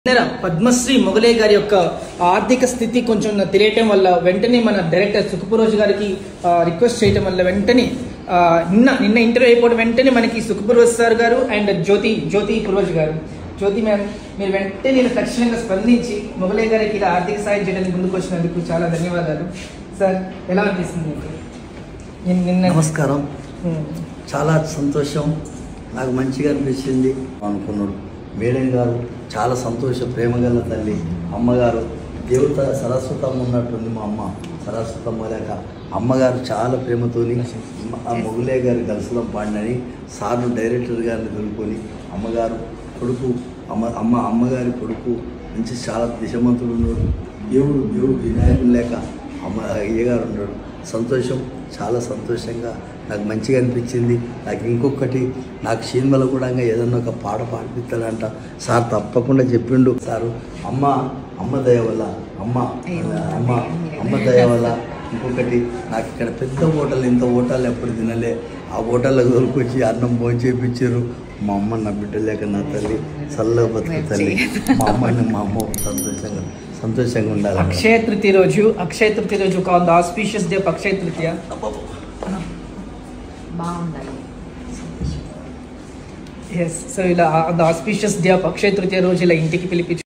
కిందన పద్మశ్రీ మొగలే గారి యొక్క ఆర్థిక స్థితి కొంచెం తెలియటం వల్ల వెంటనే మన డైరెక్టర్ సుఖపురోజు గారికి ఆ, రిక్వెస్ట్ చేయటం వల్ల వెంటనే ఆ, నిన్న నిన్న ఇంటర్వ్యూ అయిపోవడం వెంటనే మనకి సుఖపురోజ్ సార్ గారు అండ్ జ్యోతి జ్యోతి పురోజ్ గారు జ్యోతి మ్యామ్ మీరు వెంటనే నేను తక్షణంగా స్పందించి మొగలే గారికి ఇలా ఆర్థిక సాయం చేయడానికి ముందుకు వచ్చినందుకు చాలా ధన్యవాదాలు సార్ ఎలా అనిపిస్తుంది మీకు? నిన్న- నిన్న నమస్కారం ఉమ్. చాలా సంతోషం నాకు మంచిగా అనిపించింది అనుకున్నాడు మేడం గారు చాలా సంతోష ప్రేమగల తల్లి అమ్మగారు దేవత సరస్వతమ్మ ఉన్నట్టుంది మా అమ్మ సరస్వతమ్మ లేక అమ్మగారు చాలా ప్రేమతోని ఆ మొగులే గారి గలసలం పాడినని సార్ను డైరెక్టర్ గారిని దొరుకుని అమ్మగారు కొడుకు అమ్మ అమ్మ అమ్మగారి కొడుకు మంచి చాలా దిశమంతుడు ఉన్నాడు దేవుడు దేవుడు వినాయకుడు లేక అమ్మ అయ్యగారు ఉన్నాడు సంతోషం చాలా సంతోషంగా నాకు మంచిగా అనిపించింది నాకు ఇంకొకటి నాకు సినిమాలో కూడా ఇంకా ఏదన్నా ఒక పాట పాడిపిస్తాడంట సార్ తప్పకుండా చెప్పిండు సారు అమ్మ అమ్మ దయ వల్ల అమ్మ అమ్మ అమ్మ దయ వల్ల ఇంకొకటి నాకు ఇక్కడ పెద్ద హోటల్ ఇంత హోటల్ ఎప్పుడు తినలే ఆ హోటల్లోకి దొరికొచ్చి అన్నం భోజనం చేయించారు మా అమ్మ నా బిడ్డ లేక నా తల్లి చల్లగా బతుకు తల్లి మా అమ్మని మా అమ్మ సంతోషంగా సంతోషంగా ఉండాలి అక్షయ తృతీయ రోజు అక్షయ తృతీయ రోజు ఒక auspicious day of Akshaya Tritiya బాగుండాలి ఎస్ సో ఇలా auspicious day of Akshaya Tritiya రోజు ఇలా ఇంటికి పిలిపించు